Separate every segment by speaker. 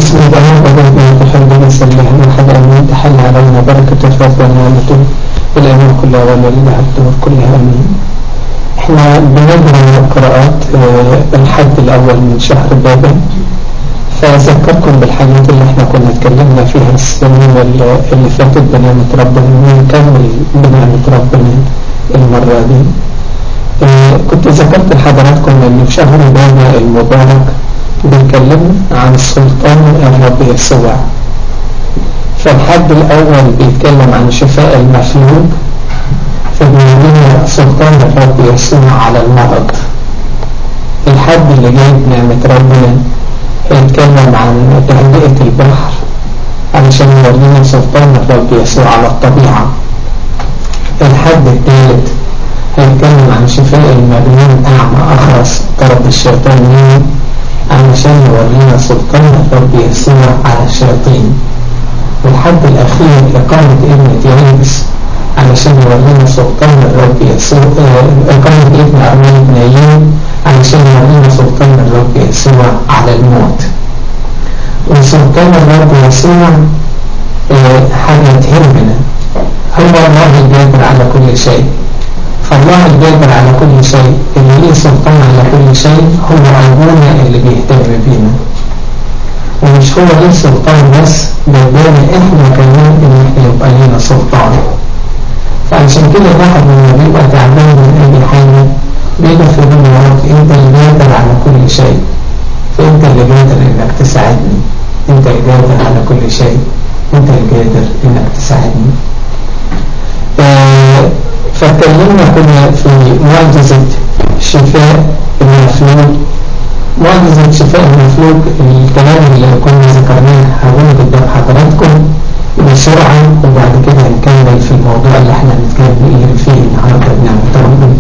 Speaker 1: بسم الله الرحمن الرحيم نسأل الله أحد أن يتحل علينا بركة الرب ونعمته والأيام كلها والوليدة الدور كلها أمين احنا بنقرأ قراءات الحد الأول من شهر بابل فأذكركم بالحاجات اللي احنا كنا اتكلمنا فيها السنين اللي فاتت بنعمة ربنا ونكمل بنعمة ربنا المرة دي اه كنت ذكرت لحضراتكم ان في شهر بابل المبارك بنتكلم عن سلطان الرب يسوع فالحد الأول بيتكلم عن شفاء المفلوج فبيقول سلطان الرب يسوع على المرض الحد اللي جاي بنعمة ربنا هيتكلم عن تهدئة البحر علشان يورينا سلطان الرب يسوع على الطبيعة الحد الثالث هيتكلم عن شفاء المجنون أعمى أخرس طرد الشيطان منه علشان يورينا سلطان الرب يسوع على الشياطين والحد الأخير إقامة ابنة يابس علشان يورينا سلطان الرب يسوع إقامة ابن أرمين نايم علشان يورينا سلطان الرب يسوع على الموت وسلطان الرب يسوع حاجة تهمنا هو الله القادر على كل شيء فالله القادر على كل شيء اللي ليه سلطان على كل شيء هو أبونا اللي بيهتم بينا ومش هو ليه سلطان بس بدانا احنا كمان ان احنا يبقى لينا سلطان فعشان كده الواحد لما بيبقى تعبان من اي حاجة بيجي في دماغك انت اللي قادر على كل شيء فانت اللي قادر انك تساعدني انت القادر على كل شيء انت القادر انك تساعدني آه فاتكلمنا كنا في معجزة شفاء المفلوج معجزة شفاء المفلوج الكلام اللي كنا ذكرناه هقوله قدام حضراتكم بسرعة وبعد كده هنكمل في الموضوع اللي احنا بنتكلم فيه النهارده بنعمة ربنا.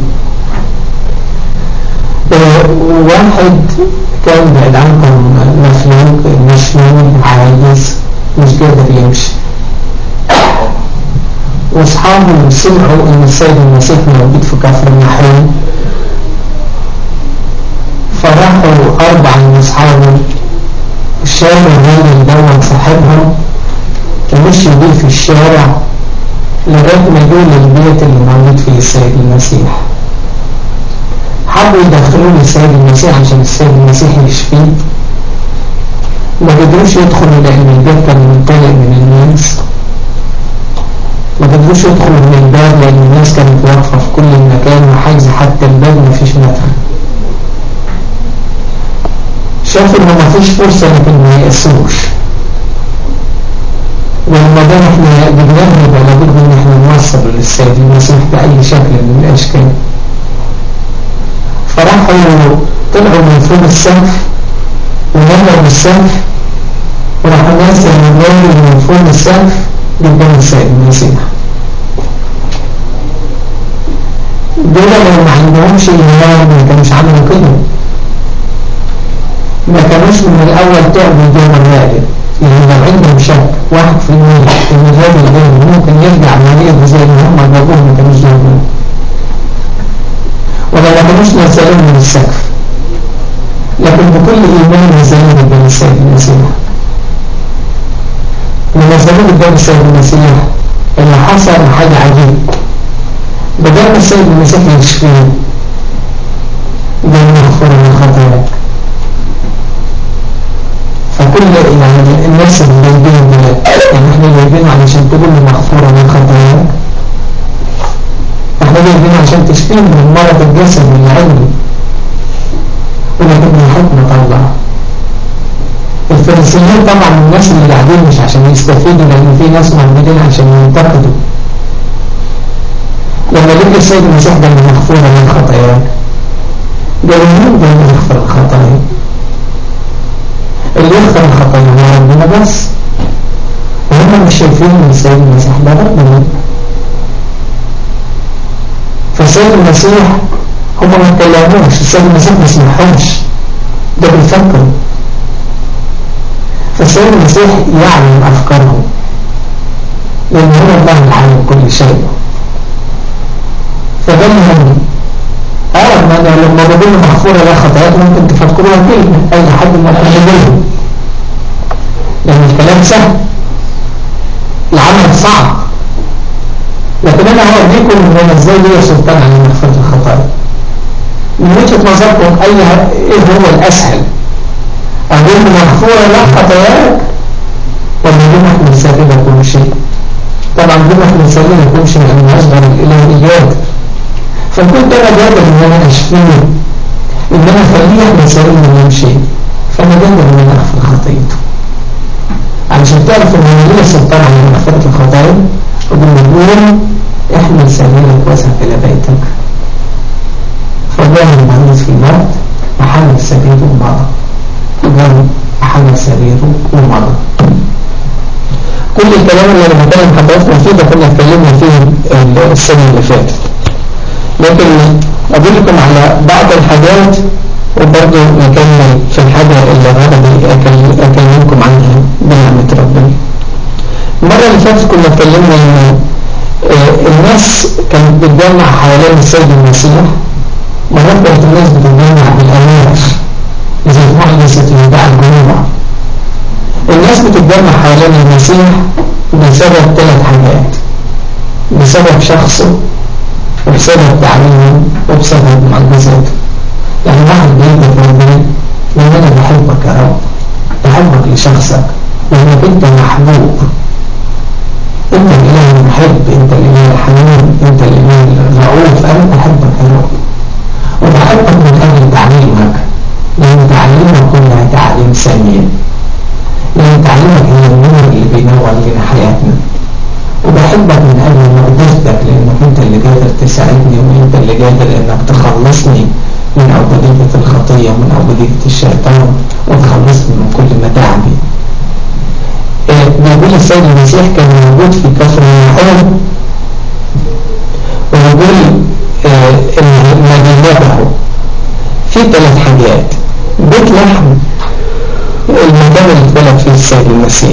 Speaker 1: واحد كان بعيد عنكم مفلوج مشلول عايز مش قادر يمشي واصحابه سمعوا ان السيد المسيح موجود في كفر النحرين فراحوا اربعه من اصحابه شالوا الراجل دوت صاحبهم ومشوا بيه في الشارع لغايه ما جوا للبيت اللي موجود فيه السيد المسيح حبوا يدخلوه للسيد المسيح عشان السيد المسيح يشفيه ما قدروش يدخلوا لان البيت كان ممتلئ من الناس ما قدروش يدخلوا من الباب لأن الناس كانت واقفة في كل مكان وحاجزة حتى الباب ما فيش مدخل شافوا إن ما فيش فرصة لكن ما يأسوش ولما دام احنا جبناها يبقى لابد ان احنا نوصل للسيد المسيح بأي شكل من الأشكال فراحوا طلعوا من فوق السقف ونموا بالسقف وراحوا نازل الراجل من فوق السقف قدام السيد المسيح دول لو ما عندهمش إيمان ما كانوش عملوا كده ما كانوش من الأول تعبوا دون الراجل يعني لو عندهم شك واحد في المية إن الراجل ده ممكن يرجع مريض زي ما هم جابوه ما كانوش جابوه ولا ما كانوش نزلوه من السقف لكن بكل إيمان نزلوه قدام السيد المسيح لما نزلوه قدام السيد المسيح اللي حصل حاجة عجيب بدل السيد المسيح يشفيه قال مغفور من خطاياك فكل يعني الناس اللي جايبين دلوقتي يعني احنا جايبين علشان تقول لي مغفورة من خطاياك احنا جايبين عشان تشفيه من مرض الجسد اللي عنده ولكن الحكمة الله الفرنسيين طبعا الناس اللي قاعدين مش عشان يستفيدوا لان في ناس موجودين عشان ينتقدوا لما لقي السيد المسيح ده مغفور من خطاياك قالوا مين ده اللي يغفر الخطايا اللي يغفر الخطايا هو ربنا بس وهم مش شايفين ان السيد المسيح ده ربنا فالسيد المسيح هم ما اتكلموش السيد المسيح ما سمحوش ده بيفكروا فالسيد المسيح يعلم أفكارهم لأن هو الله العالم كل شيء فده مهم اه ما انا لما بقول مغفورة لا خطايات ممكن تفكروها كلمة اي حد ممكن يقولها العمل سهل العمل صعب لكن انا هوريكم ان انا ازاي ليا سلطان على مغفرة الخطايا من وجهة نظركم اي ايه هو الاسهل اقول مغفورة لك خطاياك ولا دي محمل سبيل كل شيء طبعا دي محمل سبيل كل شيء لان اصغر الالهيات فكنت انا قادر ان انا اشفيه ان انا اخليه يحمل سبيل من يمشي فانا قادر ان انا اغفر خطيته علشان تعرف ان انا ليا سلطان على مغفرة الخطايا وبنقول احمل سبيلك واسع الى بيتك فجاء المريض في المرض وحمل سبيله ومضى وجاء حمل سريره ومضى كل الكلام اللي انا بتكلم حضراتكم فيه ده كنا اتكلمنا فيه السنه اللي فاتت لكن اقول لكم على بعض الحاجات وبرضه نكمل في الحاجة اللي غرضي أكلمكم عنها بنعمة ربنا المرة اللي فاتت كنا اتكلمنا ان الناس كانت بتجمع حوالين السيد المسيح مرات كانت الناس بتتجمع بالأمير زي محدثة يدعى الجموع الناس بتتجمع حوالين المسيح بسبب ثلاث حاجات بسبب شخصه وبسبب تعليمه وبسبب معجزاته يعني واحد بيدك ربنا لأن أنا بحبك يا رب بحبك لشخصك لأنك أنت محبوب أنت الإله المحب أنت الإله الحنين أنت الإله الرؤوف أنا بحبك يا رب وبحبك من أجل تعليمك لأن تعليمك كلها تعليم سامية لأن تعليمك هي النور اللي بينور لنا حياتنا وبحبك من أجل مقدرتك لأنك أنت اللي قادر تساعدني وأنت اللي قادر أنك تخلصني من عبودية الخطية ومن عبودية الشيطان وتخلصني من كل متاعبي بيقول السيد المسيح كان موجود في كفر النحوم ويقول ان مدينته في ثلاث حاجات بيت لحم المكان اللي اتولد فيه السيد المسيح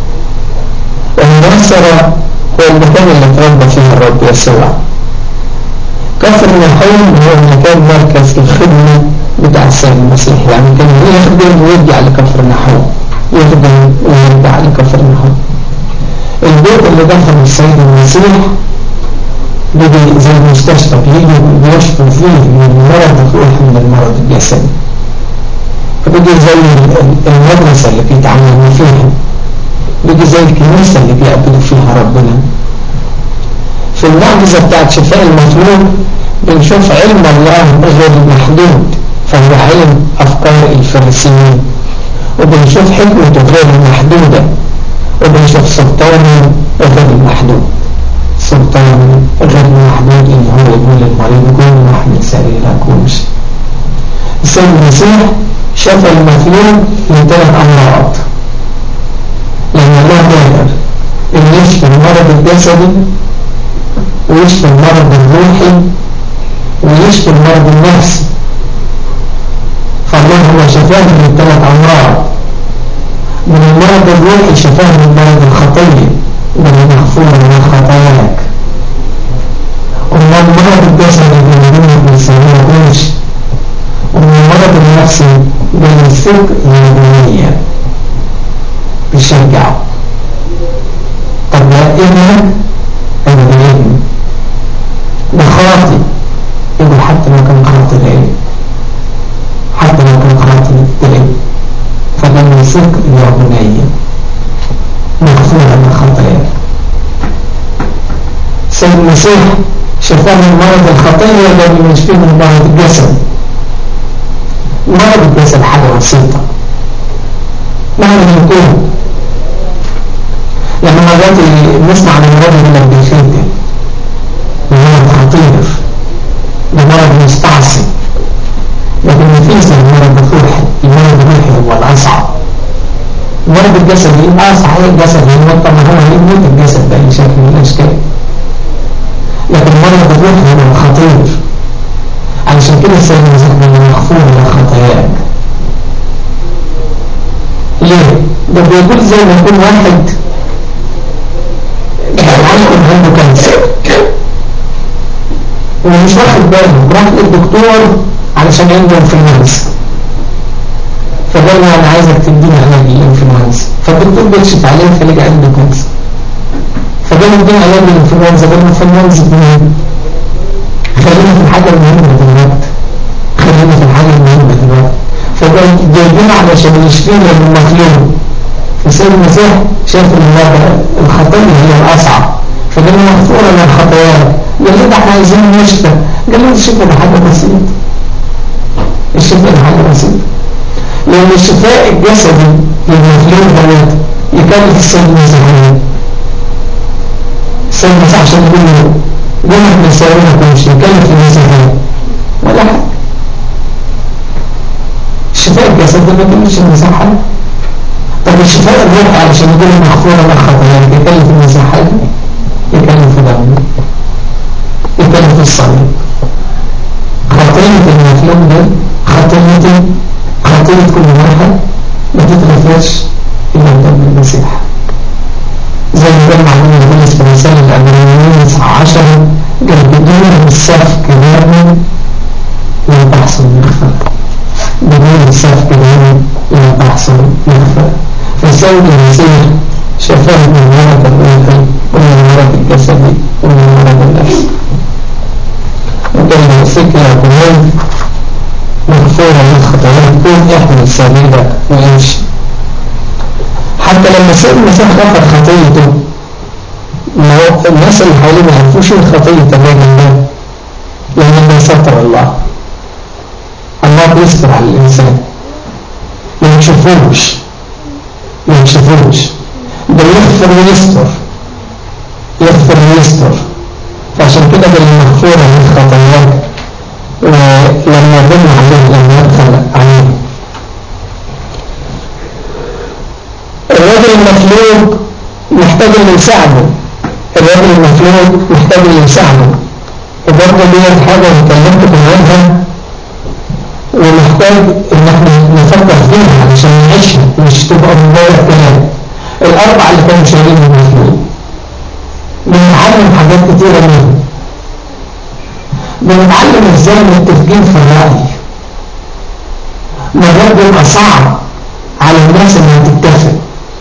Speaker 1: والناصرة هو المكان اللي اتربى فيه الرب يسوع كفر النحوم هو مكان مركز الخدمة بتاع السيد المسيح يعني كان يخدم ويرجع لكفر النحوم يخدم ويرجع لكفر النحوم البيت اللي دخل السيد المسيح بيجي زي المستشفى بيجي بيشفوا فيه من مرض الروح من المرض الجسدي فبيجي زي المدرسة اللي بيتعلموا فيها بيجي زي الكنيسة اللي بيقابلوا فيها ربنا في المعجزة بتاعت شفاء المطلوب بنشوف علم الله غير محدود فهو علم أفكار الفريسيين وبنشوف حكمته غير محدودة وبنشوف سلطانه غير محدود سلطان غير محدود ان هو يقول للمريض قوم واحمل سريرك وامشي السيد المسيح شفى المطلوب من ثلاث امراض لان الله قادر ان يشفي المرض الجسدي ويشفي المرض الروحي ويشفي المرض النفسي فالله هو شفاه من ثلاث امراض من المرض الروحي شفاه من مرض الخطيه من مغفور من خطاياك ومن المرض الجسدي بيننا بنسميه قوش ومن المرض النفسي بنسك اليومية بيشجعه طب لا ابنك انا ابني ده خاطي يقول حتى لو كان خاطي ليه حتى لو كان خاطي ليه فبنسك اليومية مغفورة من خطاياك سيد المسيح شفاه من مرض الخطية قبل ما يشفيه من مرض الجسد مرض الجسد حاجة بسيطة مهما يكون لما مرات نسمع عن المرض اللي بيخيب مرض خطير ده مرض مستعصي لكن ما فيش المرض الروحي المرض الروحي هو الأصعب المرض الجسدي اه صحيح الجسد يموت طبعا هو يموت الجسد بأي شكل من الأشكال لكن مرض الروح هو خطير علشان كده السيد المسيح من مغفور لخطاياك ليه؟ ده بيقول زي ما يكون واحد عنده عنده كانسر ومش واخد باله راح للدكتور علشان عنده انفلونزا فقال له انا عايزك تديني علاج الانفلونزا فقال الدكتور بيكشف عليه خليك عنده كنز فده مدين علاج الانفلونزا ده الانفلونزا مين خلينا في الحاجة المهمة دلوقتي خلينا في الحاجة المهمة دلوقتي فده جايبين علشان يشفينا من المخلوق فسيد المسيح شاف ان الخطية هي الأصعب فقال له مغفورة من خطاياك قال له ده احنا عايزين نشفى قال له الشفاء ده حاجة بسيطة الشفاء ده حاجة بسيطة لأن الشفاء الجسدي للمخلوق دوت يكلف السيد المسيح السيد المسيح عشان يقول له جمع مساوية مش يكلف المسيح ولا حاجة الشفاء الجسدي ما يكلفش المسيح حاجة طب الشفاء الروحي علشان يقول له مغفورة من خطاياك يكلف المسيح حاجة يكلف دم يكلف الصليب خطية المخلوق ده خطيتي خطية كل واحد ما تتغفرش إلا بدم المسيح زي ما قال معلومة بولس في رسالة الأمريكيين 19 قال بدون السفك دم لا تحصل مغفرة بدون السفك دم لا تحصل مغفرة فسيد المسيح شفاه من مرض الروحي ومن مرض الجسدي ومن مرض النفس وكان فكرة كمان مغفورة من خطاياك كون احمل سبيلك وامشي حتى لما سيد المسيح غفر خطيته الناس اللي حواليه ما يعرفوش ايه خطية الراجل ده لأن ده ستر الله الله بيستر على الإنسان ما يشوفوش ما يشوفوش ده يغفر ويستر يغفر ويستر فعشان كده ده المغفورة من خطاياك ولما ضم عليه لما يدخل عليه الراجل المطلوب محتاج اللي يساعده الراجل المطلوب محتاج اللي يساعده وبرضه دي حاجة اتكلمت عنها ومحتاج ان احنا نفكر فيها علشان نعيشها مش تبقى مجرد كلام الاربعة اللي كانوا شايلين المطلوب بنتعلم حاجات كتيرة منهم بنتعلم ازاي التفكير في الرأي مرات بيبقى صعب على الناس انها تتفق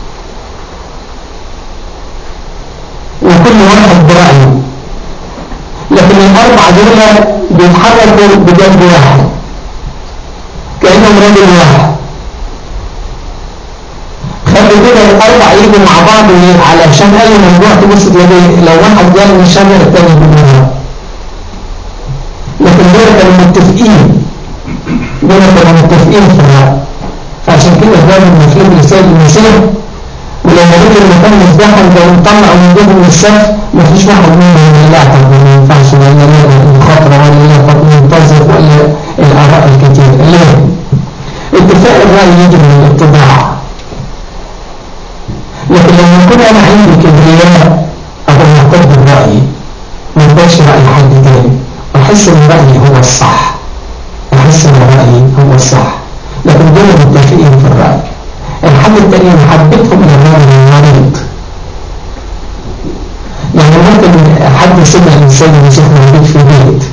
Speaker 1: وكل واحد برأيه لكن الأربعة دول بيتحركوا بجنب واحد كأنهم راجل واحد خلي كده الأربعة يجوا مع بعض علشان أي موضوع تبص تلاقي لو واحد جاي من الشر التاني بالنهار لكن دول كانوا متفقين دول كانوا متفقين في الرأي فعشان كده ده من مفهوم رسالة المسيح ولما نيجي المكان مفتاحا لو نطلع ونجيب من السقف مفيش واحد منهم لا طب ما ينفعش ولا لا مخاطره ولا لا طب منتظر ولا الاراء الكتير ليه؟ اتفاق الراي يجي من الاتباع لكن لما يكون انا عندي كبرياء او معتد برايي ما اقبلش راي حد تاني احس ان رايي هو الصح احس ان رايي هو الصح لكن دول متفقين في الراي الحاجة التانية محبتهم للراجل المريض يعني ممكن حد سمع الإنسان المسيح موجود في بيت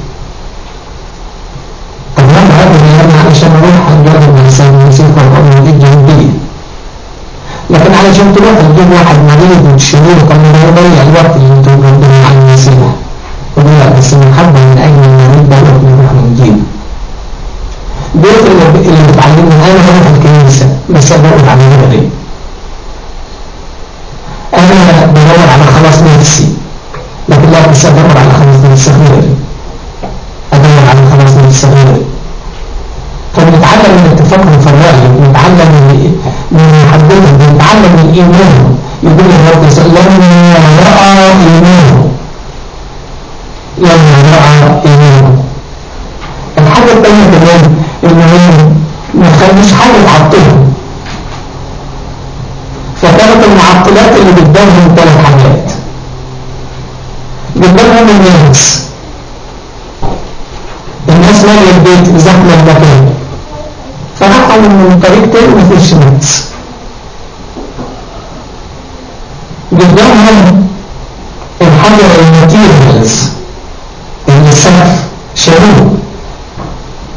Speaker 1: طب ما الراجل يعني علشان أروح أجرب الإنسان المسيح وأبقى موجود جنبي لكن علشان تروح تجيب واحد مريض وتشيله طب ما هو ضيع الوقت اللي انتوا موجودين مع المسيح وضيع بس المحبة من أجل المريض ده نروح نجيبه دول اللي اللي بتعلمني انا بروح الكنيسه بس بدور على غيري انا بدور على خلاص نفسي لكن لا بس ادور على خلاص نفسي غيري ادور على خلاص نفسي غيري فبنتعلم من اتفاقهم في الرأي بنتعلم من محبتهم بنتعلم من ايمانهم يقول الرب لما رأى ايمانه لما رأى ايمانه الحاجة الثانية كمان انهم ما خلوش حاجة تعطلهم فكانت المعطلات اللي قدامهم ثلاث حاجات قدامهم الناس الناس مالية البيت زحمة المكان فراحوا من طريق تاني مفيش ناس قدامهم الحجر الماتيريالز السقف شالوه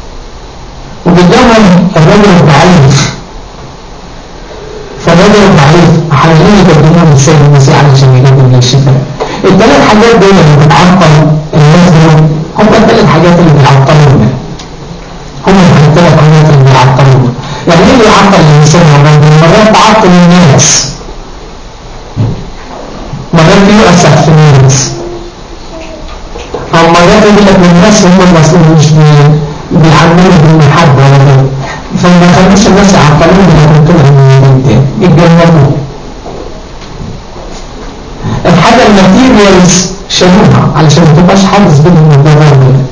Speaker 1: وقدامهم الرجل الضعيف فالرجل الضعيف المريض عايزين يقدموه للسيد المسيح علشان يقدم له الشفاء الثلاث حاجات دول اللي بتعطل الناس دول هم الثلاث حاجات اللي بيعطلونا هم الثلاث حاجات اللي بيعطلونا يعني ايه اللي يعطل الانسان مرات مرات تعطل الناس مرات يؤسف في الناس او مرات يقول لك الناس هم المسؤولين مش بيعملوا بالمحبه ولا كده فما خلوش الناس يعطلون اللي كنت لهم من تاني يتجنبوا الحاجة الماتيريالز شالوها علشان ما تبقاش حاجز بينهم وبين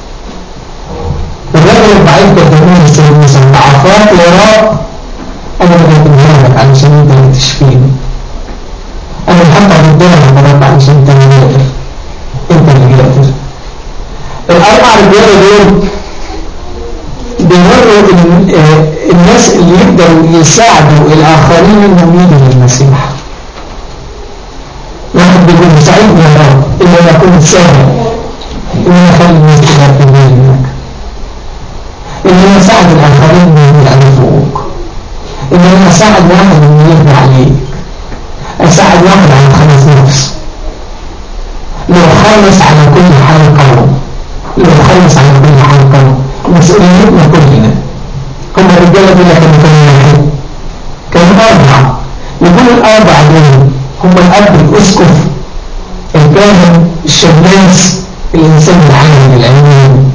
Speaker 1: الراجل الضعيف قدموه للسيد مثلا ضعفات يا رب انا بقدمها لك علشان انت اللي تشفيني انا بحطها قدامك يا رب علشان انت اللي قادر انت اللي قادر الاربع رجاله دول بيوروا الناس اللي يقدروا يساعدوا الآخرين انهم يجوا للمسيح واحد بيقول سعيد يا رب إن أنا كنت سهل إن أنا أخلي الناس تقدر منك إن أنا أساعد الآخرين إنهم يعرفوك إن أنا أساعد واحد إنه يرضى عليك أساعد واحد على خلاص نفس لو خلص على كل حال قوم لو خلص على كل حال قوم مسؤوليتنا كلنا هم الرجاله دول كانوا كانوا واحد كانوا اربعه يقول الاربعه دول هم الاب الاسقف الكاهن الشماس الانسان العالم العلمي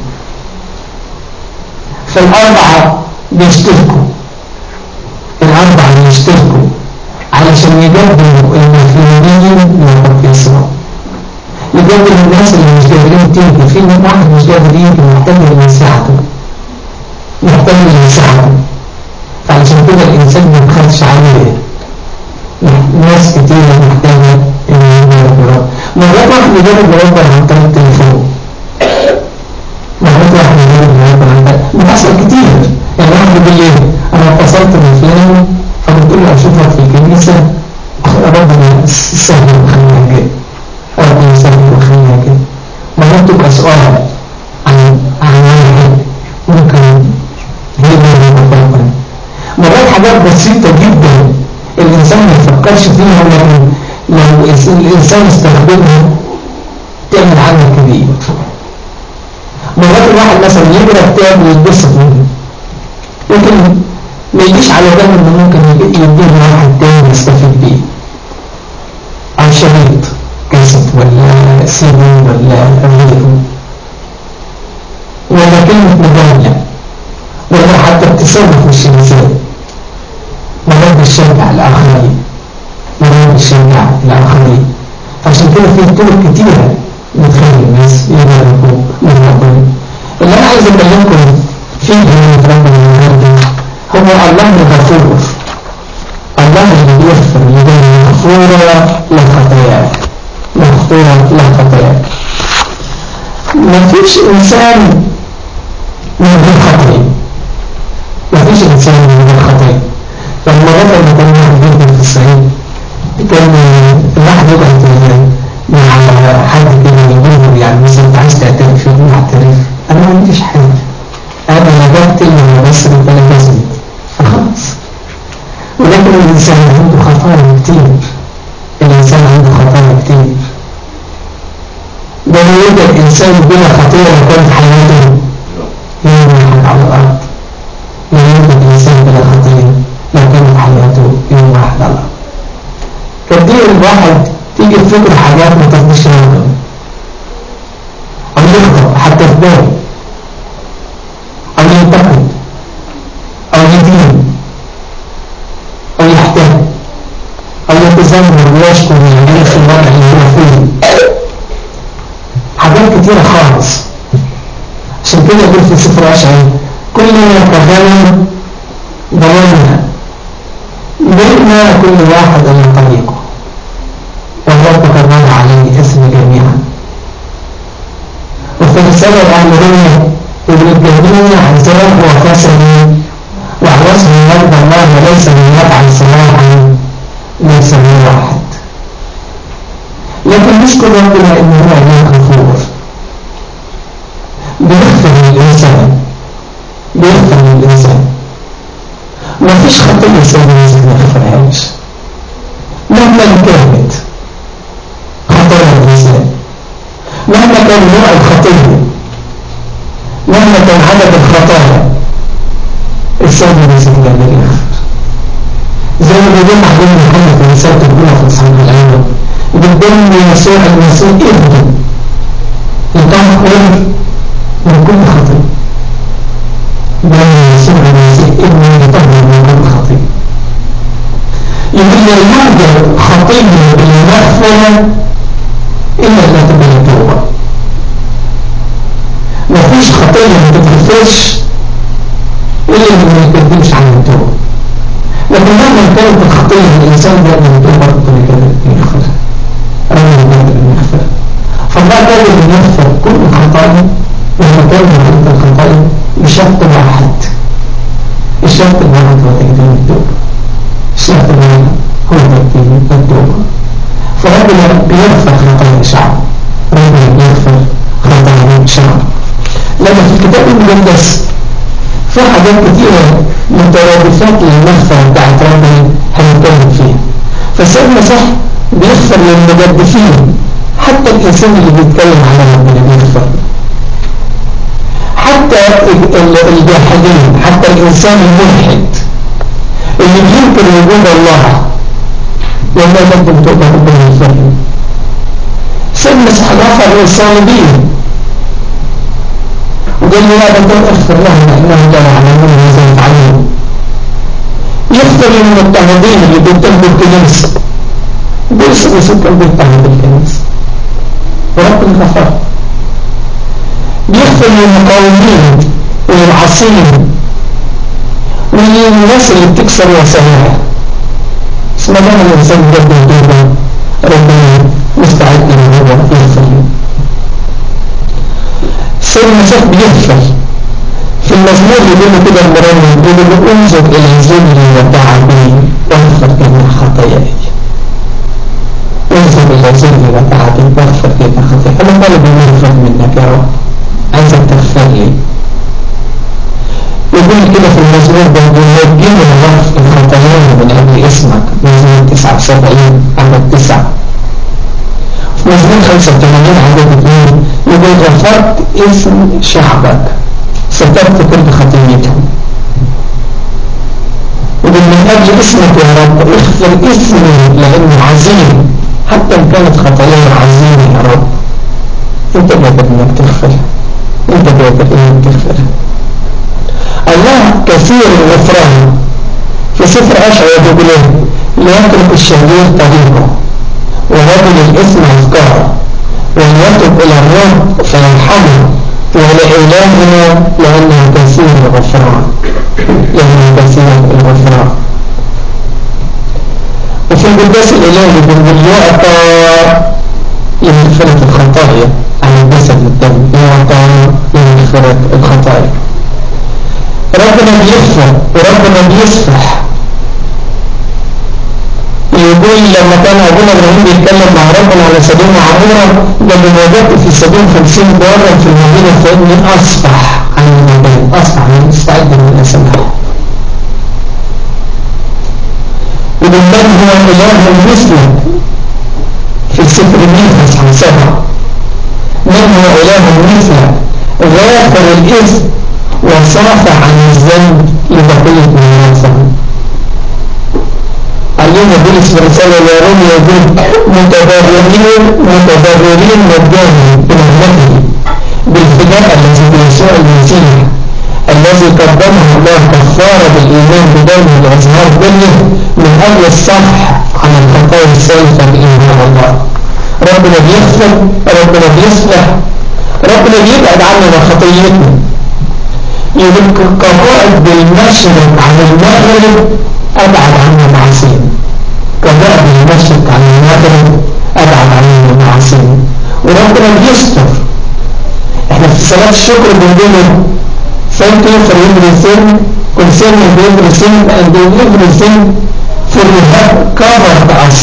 Speaker 1: فالاربعه بيشتركوا الاربعه بيشتركوا علشان يقدموا المفهومين لرب يسوع يقدم الناس اللي مش قادرين تيجي في واحد مش قادر يجي محتاج اللي يساعده محتاج اللي يساعده فعشان كده الإنسان ما يبخلش عليه ناس كتير محتاجة إن يجرب رب مرات واحد يجرب رب عن طريق التليفون مرات واحد يجرب رب عن طريق بتحصل كتير يعني واحد يقول لي أنا اتصلت بفلان فبتقول له أشوفك في الكنيسة ربنا سهل وخليها جدا ربنا يسلمك ويخليها كده مرات تبقى سؤال عن عن واحد ممكن هي اللي مرات حاجات بسيطة جدا الإنسان ما يفكرش فيها ولكن لو الإنسان استخدمها تعمل عمل كبير مرات الواحد مثلا يقرا كتاب ويتبسط منه لكن ما يجيش على باله انه ممكن يديه لواحد تاني يستفيد بيه او شريط كاسيت ولا سي دي ولا غيره ولا كلمة مجاملة ولا حتى ابتسامة في وش الإنسان مرات بتشجع الآخرين مرات بتشجع الآخرين عشان كده في طرق كتيرة بتخلي الناس يجربوا من ربنا اللي أنا عايز أكلمكم فيه من ربنا النهارده هو الله الغفور الله اللي بيغفر لديه مغفورة لخطاياك مغفورة لخطاياك مفيش إنسان من غير خطايا مفيش إنسان من غير خطايا فالمرات لما كان واحد جدا في الصعيد كان الواحد يقعد مع حد كده يقول يعني مثلا انت عايز تعترف يقول اعترف انا ما عنديش حاجه انا نجحت لما بس ربنا جازني فخلاص ولكن الانسان عنده خطايا كتير الانسان عنده خطايا كتير ده يوجد انسان بلا خطيئه يكون حياته يوم واحد على الارض لا يوجد انسان بلا خطيئه لو كانت حياته يوم واحد على الارض كتير الواحد تيجي تفكر حاجات ما ترضيش ربنا او يخطئ حتى في باله او ينتقد او يدين او يحتاج او يتذمر ويشكر ويعيش في الوضع اللي هو فيه حاجات كتيرة خالص عشان كده يقول في سفر أشعر كلنا كغنم ضللنا بيننا كل واحد على طريقه والرب كرر عليه اسم جميعا وفي رسالة الأهلية يقول الجميع عزاء وكسل وعوزه يرضى الله وليس من يفعل صلاحا ليس من واحد لكن نشكر ربنا ان هو عليه غفور بيغفر للإنسان بيغفر للإنسان ما فيش خطية سيد الإنسان ما يغفرهاش كان نوع الخطية مهما كان عدد الخطايا السيد المسيح قادر يغفر زي ما بيقول محمود محمد في رسالة الأولى في الصحيح الأول بالدم يسوع المسيح ابن يطهر من كل خطية دم يسوع المسيح ابن يطهر من كل خطية يقول لا يوجد خطية بالمغفرة إلا لا تبقى التوبة مفيش خطية ما تتغفرش إلا اللي ما يقدمش عن التوبة لكن مهما كانت الخطية الإنسان ده من التوبة ربنا قادر يغفرها ربنا قادر يغفرها فالله قادر يغفر كل خطايا وما كان من الخطايا بشرط واحد الشرط الواحد هو تقديم التوبة الشرط الواحد هو تقديم التوبة فربنا بيغفر خطايا شعب ربنا بيغفر خطايا شعب لما في الكتاب المقدس في حاجات كتيرة مترادفات للمغفرة بتاعت ربنا هنتكلم فيها فالسيد المسيح بيغفر للمجدفين حتى الإنسان اللي بيتكلم على ربنا بيغفر حتى الجاحدين حتى الإنسان الملحد اللي بينكر وجود الله لما يقدم توبة ربنا يغفر سيد المسيح غفر للصالبين وقال لي لا بدل اغفر لهم لانهم كانوا يعلمون ماذا يفعلون يغفر للمضطهدين اللي بيتهموا الكنيسه بولس الرسول كان بيتهم بالكنيسه وربنا غفر بيغفر للمقاومين وللعصيين وللناس اللي بتكسر وسائلها اسم الله الانسان بجد الدوبه ربنا مستعد ان هو يغفر له سيد المسيح بيغفر في المزمور يقول له كده المرنم يقول له انظر الى ذلي ودع بي واغفر جميع خطاياي انظر الى ذلي ودع بي واغفر جميع خطاياي انا طالب المغفر منك يا رب عايزك تغفر لي يقول كده في المزمور ده ينجيني الله في خطاياي من اجل اسمك مزمور 79 عدد 9 في مزمور 85 عدد 2 يقول غفرت اسم شعبك سترت كل خطيتهم يقول من أجل اسمك يا رب اغفر اسمي لأنه عظيم حتى إن كانت خطاياي عظيمة يا رب أنت قادر إنك تغفرها أنت قادر إنك تغفرها الله كثير الغفران في سفر أشعر يقول ليترك الشرير طريقه ورجل الإثم أفكاره وليتب إلى الرب فيرحمه ولإلهنا لأنه كثير الغفران لأنه كثير الغفران وفي القداس الإلهي باليعطى لمغفرة الخطايا على الجسد الدم يعطى لمغفرة الخطايا ربنا بيغفر وربنا بيسفح يقول لما كان أبونا إبراهيم بيتكلم مع ربنا على سبيل عمورة لما وجدت في سبيل خمسين بارا في المدينة فإني أصفح عن المدينة أصفح عن مستعد من الأسماء وبالتالي هو إله مثلك في سفر ميخا عن سبعة من هو إله مثلك غافر الإثم وصافح عن الذنب لبقية من الذنب علمنا بولس في رسالة لرومي يقول متضررين متضررين مجانا برحمته بالفداء الذي بيسوع المسيح الذي قدمه الله كفارة بالإيمان بدون الإظهار كله من أجل الصفح عن الخطايا السالفة بإيمان الله ربنا بيغفر ربنا بيصلح ربنا بيبعد عننا خطيتنا يقول كقائد بالمشرق عن المغرب أبعد عنا معصينا كبعد المشرق عن المغرب أبعد عنا معصينا وربنا بيستر احنا في صلاة الشكر بنقول thank you for everything concerning everything and everything for you have covered us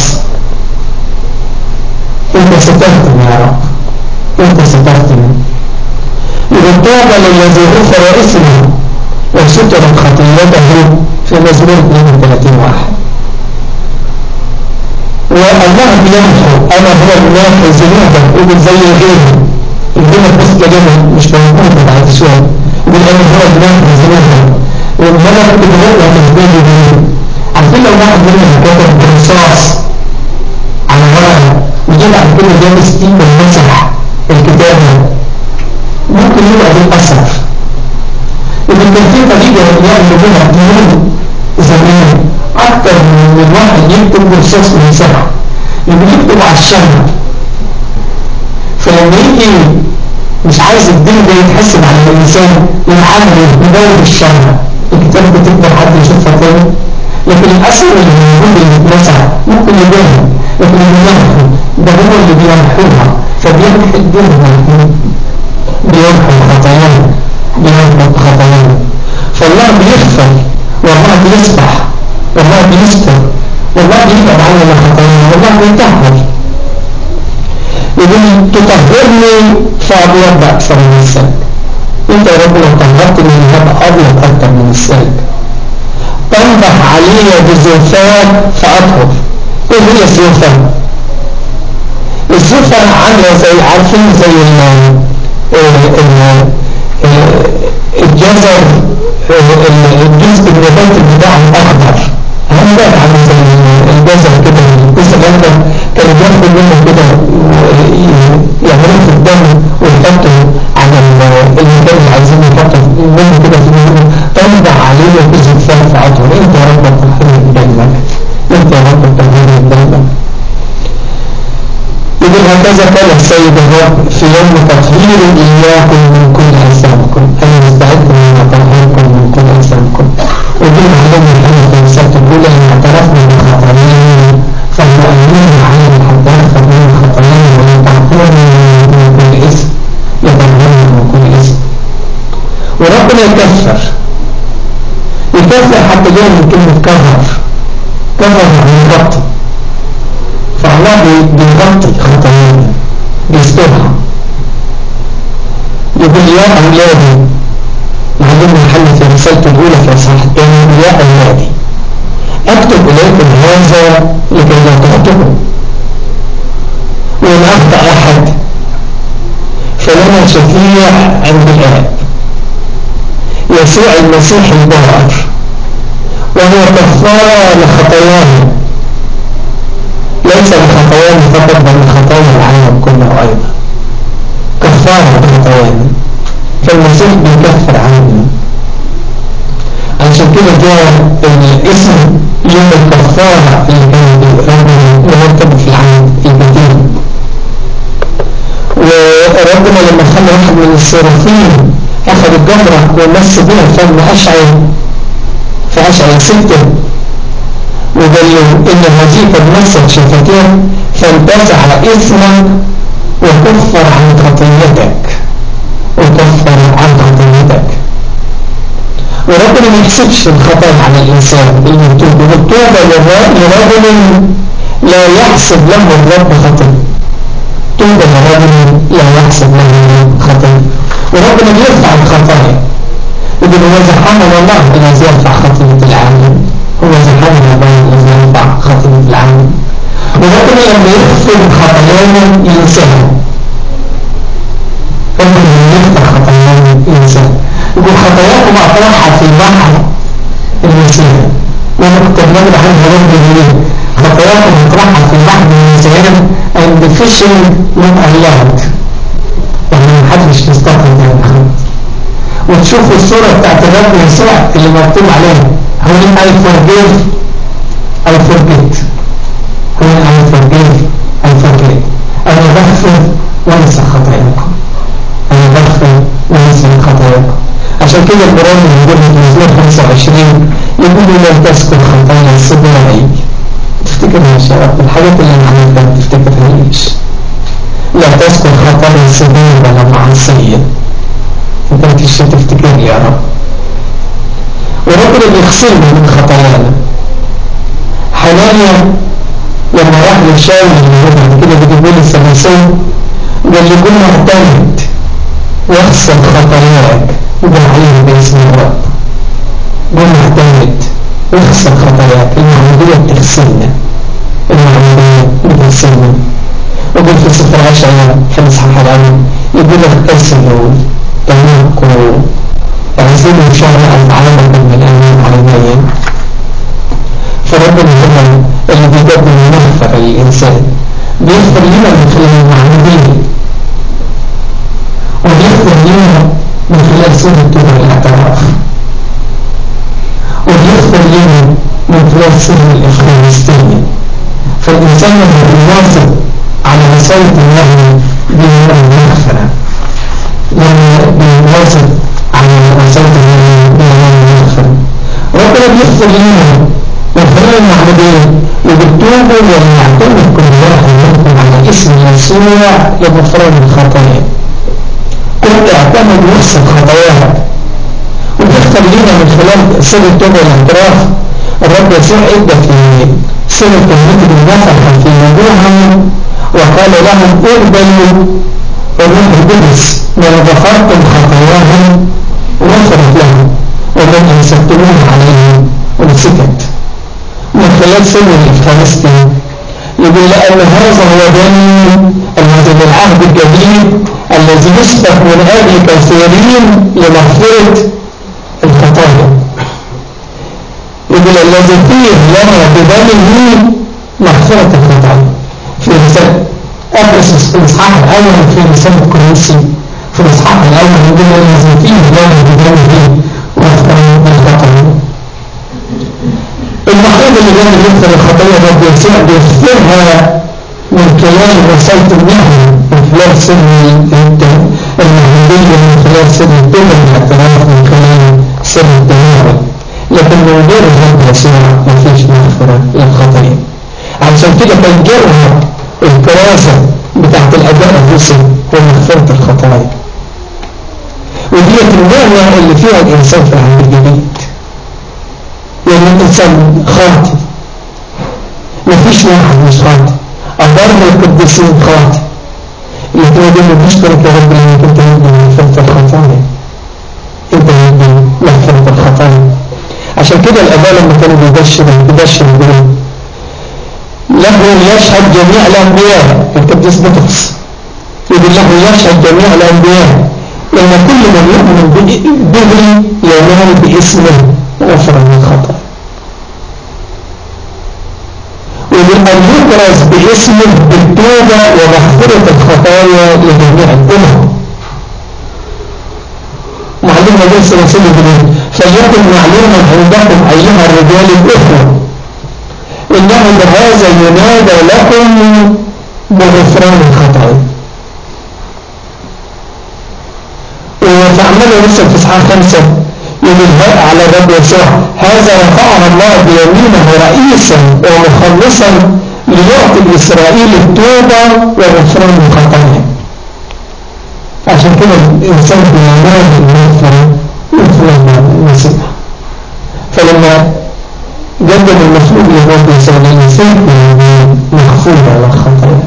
Speaker 1: انت سترتني يا رب انت سترتني إذا تاب للذي غفر اسمه وسترت خطيته في مزمور 32 واحد والله بيمحو أنا هو الماحي ذنوبك ومن زي غيره الدنيا بص تلاقيها مش موجودة بعد شوية يقول أنا هو دماغ زمانها والملك بيقول تهديد بيه عارفين لو واحد منهم كتب برصاص على ورقة وجاب على كل ده ستين ومسح الكتابة ممكن يبقى دي أثر إذا كان في طريقة يعملوا بها ديون زمان أكتر من الواحد يكتب برصاص ويمسحها يبقى يكتب على الشمع فلما يجي مش عايز الدين ده يتحسب على الإنسان يحمل يدور الشمع الكتاب بتقدر حد يشوفها تاني لكن الأثر اللي موجود اللي اتنسى ممكن يبان لكن اللي يمحو ده هو اللي بيمحوها فبيمحي الدين بيمحو خطايانا بيمحو خطايانا فالله بيغفر والله بيسبح والله بيستر والله بيبعد عننا خطايانا والله بيطهر يقول تطهرني فأبيض أكثر من السلك انت يا رب لو طهرتني هبقى أبيض أكثر من السلك تنضح علي بزوفان فأطهر ايه هي الزوفان الزوفان عاملة زي عارفين زي الجزر الجزء النبات بتاعه الأخضر هنبات عامل زي الجزر كده لسه جنبه كانوا بياخدوا منه كده يعملوه في الدم ويحطوا على المكان اللي عايزين يحطوا منه كده في منه تنضع عليه بزوفان فأطهر انت يا رب الطهير دايما انت يا رب الطهير دايما يقول هكذا قال السيد الرب في يوم تطهير إياكم من كل أجسامكم أنا مستعد أن أطهركم من كل أجسامكم وقل عليهم الحمد الرسالة الأولى أن اعترفنا بخطايانا فهو أمين على حتى يغفر لنا خطايانا ويطهرنا من كل اسم يطهرنا من كل اسم وربنا يكفر يكفر حتى جاي من كلمة كفر كفر يعني يغطي فالله بيغطي خطايانا بيسترها يقول يا أولادي معلوم محل في رسالته الأولى في أصحاح الثاني يا أولادي أكتب إليكم هذا لكي لا تخطئوا وإن أخطأ أحد فلنا شفيع عند الآب يسوع المسيح البار وهو كفارة لخطايانا ليس لخطايانا فقط بل لخطايا العالم كله أيضا كفارة لخطايانا فالمسيح بيكفر عننا عشان كده جاء الاسم يوم الكفارة اللي كان مرتب في العهد القديم وربنا لما خلى واحد من الصرافين أخذ الجمرة ومس بها فم أشعل فأشعل ستة وقال له إن هذه قد مست شفتيه فانتزع اسمك وكفر عن خطيتك وكفر عن خطيتك وربنا ما يحسبش الخطأ على الإنسان المكتوب بالطوبة لرجل لا يحسب له الرب خطيئة طوبى لرجل لا يحسب له الرب خطيئة وربنا بيرفع الخطايا يقول هو زحمنا الله الذي يرفع خطيئة العالم هو زحمنا الله الذي يرفع خطيئة العالم وربنا لما يغفر خطايانا ينساها ربنا يغفر خطايانا ينساها يقول خطاياكم أطرحها في البحر المسيح وانا كنت بنقول عنها رب جميل خطاياكم أطرحها في البحر المسيح and the fishing not allowed يعني محدش يستطيع ده وتشوفوا الصورة بتاعت الرب يسوع اللي مكتوب عليها هو I forgive I forget هو I forgive I forget أنا بغفر وانسى خطاياكم أنا بغفر وانسى خطاياكم عشان كده القرآن يقول في مزمور 25 يقول لا تذكر خطايا صباعي تفتكرها يا شباب الحاجات اللي انا عملتها ما تفتكرهاش لا تذكر خطايا صباعي ولا معصية انت ما تيجي تفتكر يا رب وربنا بيغسلنا من خطايانا حنانيا لما راح للشاوي بعد كده بيجيبوا لي السماسون قال لي كن معتمد واغسل خطاياك يقول عليه باسم الرب قل معتمد واغسل خطاياك المعمودية بتغسلنا المعمودية بتغسلنا وقل في سفر عشرة في الإصحاح الأول يقول لك اسلوا تنقوا اعزلوا شرع العالم من الأمين عينيا فربنا هو اللي بيقدم المغفرة للإنسان بيغفر لنا من خلال المعمودية وبيغفر لنا من خلال سنة التوبة والاعتراف وبيغفر لنا من خلال سنة الإفخارستية فالإنسان لما بيواظب على وسائل الله بينال المغفرة لما بيواظب على وسائل الله بينال المغفرة ربنا بيغفر لنا من خلال المعمودية وبالتوبة ولما يعتمد كل واحد منكم على اسم يسوع لغفران الخطايا كنت اعتمد نفس خطاياها وتغفر لنا من خلال سر التوبة والاعتراف الرب يسوع ادى في سر كلمته النفخة في وجوههم وقال لهم اقبلوا الروح القدس من غفرتم خطاياهم غفرت لهم ومن انسبتموها عليهم وسكت من خلال سر الإفخارستي يقول لأن هذا هو دم الذي بالعهد الجديد الذي يسبق من أجل كثيرين لمغفرة الخطايا يقول الذي فيه لنا بدمه مغفرة الخطايا في رسالة أدرس في الإصحاح الأول في رسالة الكروسي في الإصحاح الأول يقول الذي فيه لنا بدمه مغفرة الخطايا المحيط اللي جاي يغفر الخطايا ده بيغفرها بيغفرها من خلال وسائل النهي من خلال سر المهدية من خلال سر الدم الاعتراف من خلال سر التناول لكن من غير الرب يسوع ما فيش مغفرة للخطايا عشان كده كان جرها الكراسة بتاعت الأداء الرسل هو مغفرة الخطايا وديت النعمة اللي فيها الإنسان في العهد الجديد يعني الإنسان خاطئ مفيش واحد مش خاطئ أبر القديسين خاطئ لكن يقول بشكرك يا رب لأنك أنت يدي مغفرة الخطايا أنت يدي مغفرة الخطايا عشان كده الآباء لما كانوا بيبشروا بيبشروا بيقولوا له يشهد جميع الأنبياء القديس بطرس يقول له يشهد جميع الأنبياء لأن كل من يؤمن به ينال باسمه غفرا من الخطأ ومن أن يبرز باسمه بالتوبة ومغفرة الخطايا لجميع الأمم معلومة ليس رسول الله فليكن معلوما عندكم أيها الرجال الأخوة إنه بهذا ينادى لكم بغفران الخطايا وتعملوا لسه في اصحاح خمسة يقول على الرب يسوع هذا رفعه الله بيمينه رئيسا ومخلصا ليعطي إسرائيل التوبة وغفران الخطايا عشان كده الإنسان بينال المغفرة مثل المسيح فلما قدم المفروض للرب يسوع الإنسان مغفورة للخطايا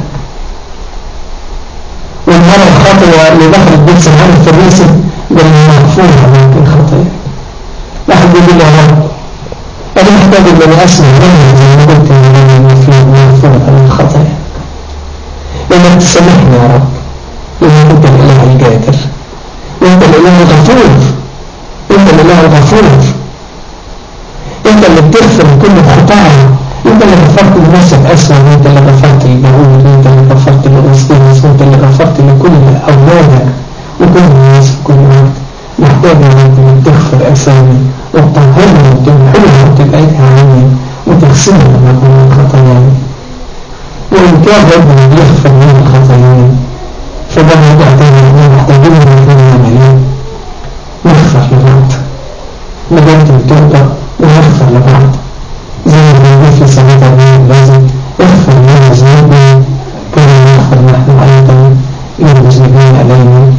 Speaker 1: والمرة الخطوة اللي دخلت بيت سبحانه الفريسي قال مغفورة لكن خطايا واحد يقول لي يا رب أنا محتاج أن أنا أسمع منه زي ما قلت إن أنا مغفورة من الخطايا لأنك تسامحني يا رب لأنك أنت الإله القادر وأنت الإله الغفور أنت الإله الغفور أنت اللي بتغفر كل خطايا انت اللي غفرت لنفسك اسمع انت اللي غفرت للجهول انت اللي غفرت للأسطنس انت اللي غفرت لكل اولادك وكل الناس في كل وقت محتاج ان انت تغفر اسامي وتطهرني وتمحوها وتبعدها عني وتغسلني لما اكون خطاياي وان كان ربنا بيغفر من الخطايا فده موضوع تاني احنا محتاجين ان احنا نعمل ايه؟ نغفر لبعض نقدم توبه ونغفر لبعض زي ما بنقول في صلاة اليوم لازم اغفر لنا ذنوبنا كما نغفر نحن أيضا للمذنبين علينا